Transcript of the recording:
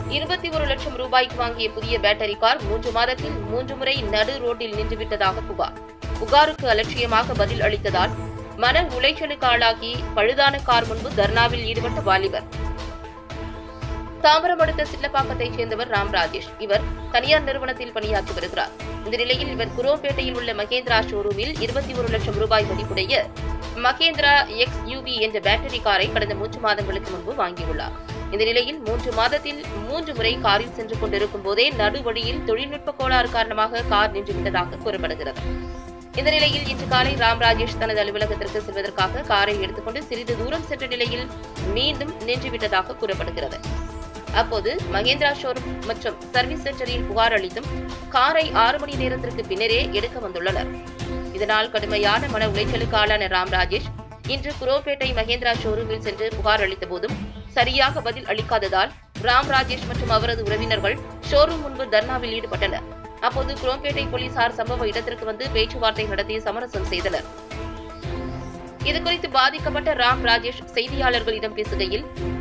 இருபத்தி ஒரு லட்சம் ரூபாய்க்கு வாங்கிய புதிய பேட்டரி கார் மூன்று மாதத்தில் மூன்று முறை நடு ரோட்டில் நின்றுவிட்டதாக புகார் புகாருக்கு அலட்சியமாக பதில் அளித்ததால் மன உளைச்சலுக்கு ஆளாகி பழுதான கார் முன்பு தர்ணாவில் ஈடுபட்ட வாலிபர் தாம்பரம் அடுத்த சில்லப்பாக்கத்தைச் சேர்ந்தவர் ராம் ராஜேஷ் இவர் தனியார் நிறுவனத்தில் பணியாற்றி வருகிறார் இந்த நிலையில் இவர் குரோம்பேட்டையில் உள்ள மகேந்திரா ஷோரூமில் இருபத்தி ஒரு லட்சம் ரூபாய் மதிப்புடைய மகேந்திரா எக்ஸ் யூவி என்ற பேட்டரி காரை கடந்த மூன்று மாதங்களுக்கு முன்பு வாங்கியுள்ளார் இந்த நிலையில் மூன்று மாதத்தில் மூன்று முறை காரில் சென்று கொண்டிருக்கும் போதே நடுவழியில் தொழில்நுட்ப கோளாறு காரணமாக கார் நின்றுவிட்டதாக கூறப்படுகிறது இந்த நிலையில் இன்று காலை ராம் ராஜேஷ் தனது அலுவலகத்திற்கு செல்வதற்காக காரை எடுத்துக்கொண்டு சிறிது தூரம் சென்ற நிலையில் மீண்டும் நின்றுவிட்டதாக கூறப்படுகிறது அப்போது மகேந்திரா ஷோரூம் மற்றும் சர்வீஸ் சென்டரில் புகார் அளித்தும் காரை ஆறு மணி நேரத்திற்கு பின்னரே எடுக்க வந்துள்ளனர் இதனால் கடுமையான மன உளைச்சலுக்கு ஆளான ராம் ராஜேஷ் இன்று குரோபேட்டை மகேந்திரா ஷோரூமில் சென்று புகார் அளித்த போதும் சரியாக பதில் அளிக்காததால் ராம் ராஜேஷ் மற்றும் அவரது உறவினர்கள் ஷோரூம் முன்பு தர்ணாவில் ஈடுபட்டனர் அப்போது குரோம்பேட்டை போலீசார் சம்பவ இடத்திற்கு வந்து பேச்சுவார்த்தை நடத்தி சமரசம் செய்தனர் இதுகுறித்து பாதிக்கப்பட்ட ராம் ராஜேஷ் செய்தியாளர்களிடம் பேசுகையில்